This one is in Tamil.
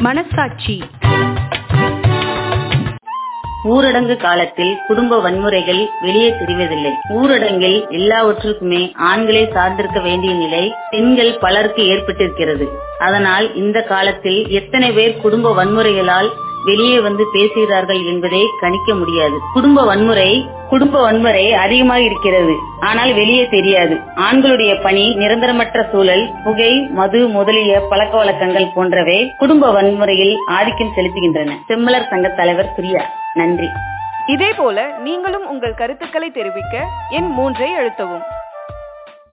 மனசாட்சி ஊரடங்கு காலத்தில் குடும்ப வன்முறைகள் வெளியே தெரிவதில்லை ஊரடங்கில் எல்லாவற்றுக்குமே ஆண்களை சார்ந்திருக்க வேண்டிய நிலை பெண்கள் பலருக்கு ஏற்பட்டிருக்கிறது அதனால் இந்த காலத்தில் எத்தனை பேர் குடும்ப வன்முறைகளால் வெளியே வந்து பேசுகிறார்கள் என்பதை கணிக்க முடியாது குடும்ப வன்முறை குடும்ப வன்முறை அதிகமாக இருக்கிறது ஆனால் வெளியே தெரியாது ஆண்களுடைய பணி நிரந்தரமற்ற சூழல் புகை மது முதலிய பழக்க வழக்கங்கள் போன்றவை குடும்ப வன்முறையில் ஆதிக்கம் செலுத்துகின்றன செம்மலர் சங்க தலைவர் பிரியா நன்றி இதேபோல நீங்களும் உங்கள் கருத்துக்களை தெரிவிக்க எண் மூன்றை அழுத்தவும்